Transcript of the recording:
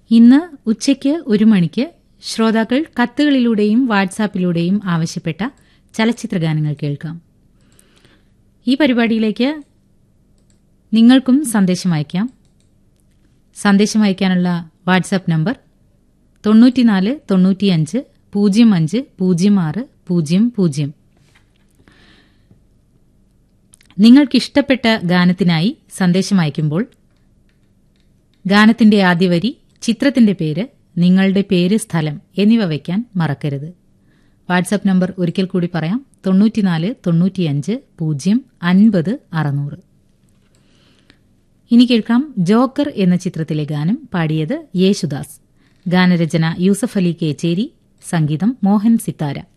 ഇന്ന് ഉച്ചയ്ക്ക് ഒരു മണിക്ക് ശ്രോതാക്കൾ കത്തുകളിലൂടെയും വാട്സാപ്പിലൂടെയും ആവശ്യപ്പെട്ട ചലച്ചിത്ര ഗാനങ്ങൾ കേൾക്കാം ഈ പരിപാടിയിലേക്ക് നിങ്ങൾക്കും സന്ദേശം അയക്കാം സന്ദേശം അയക്കാനുള്ള വാട്സാപ്പ് നമ്പർ തൊണ്ണൂറ്റിനാല് തൊണ്ണൂറ്റിയഞ്ച് പൂജ്യം അഞ്ച് പൂജ്യം ആറ് പൂജ്യം പൂജ്യം നിങ്ങൾക്കിഷ്ടപ്പെട്ട ഗാനത്തിനായി സന്ദേശം അയക്കുമ്പോൾ ഗാനത്തിന്റെ ആദ്യ വരി ചിത്രത്തിന്റെ പേര് നിങ്ങളുടെ പേര് സ്ഥലം എന്നിവ വയ്ക്കാൻ മറക്കരുത് വാട്സാപ്പ് നമ്പർ ഒരിക്കൽ കൂടി പറയാം തൊണ്ണൂറ്റിനാല് തൊണ്ണൂറ്റിയഞ്ച് പൂജ്യം അൻപത് അറുന്നൂറ് ഇനി കേൾക്കാം ജോക്കർ എന്ന ചിത്രത്തിലെ ഗാനം പാടിയത് യേശുദാസ് ഗാനരചന യൂസഫ് അലി കേച്ചേരി സംഗീതം മോഹൻ സിത്താര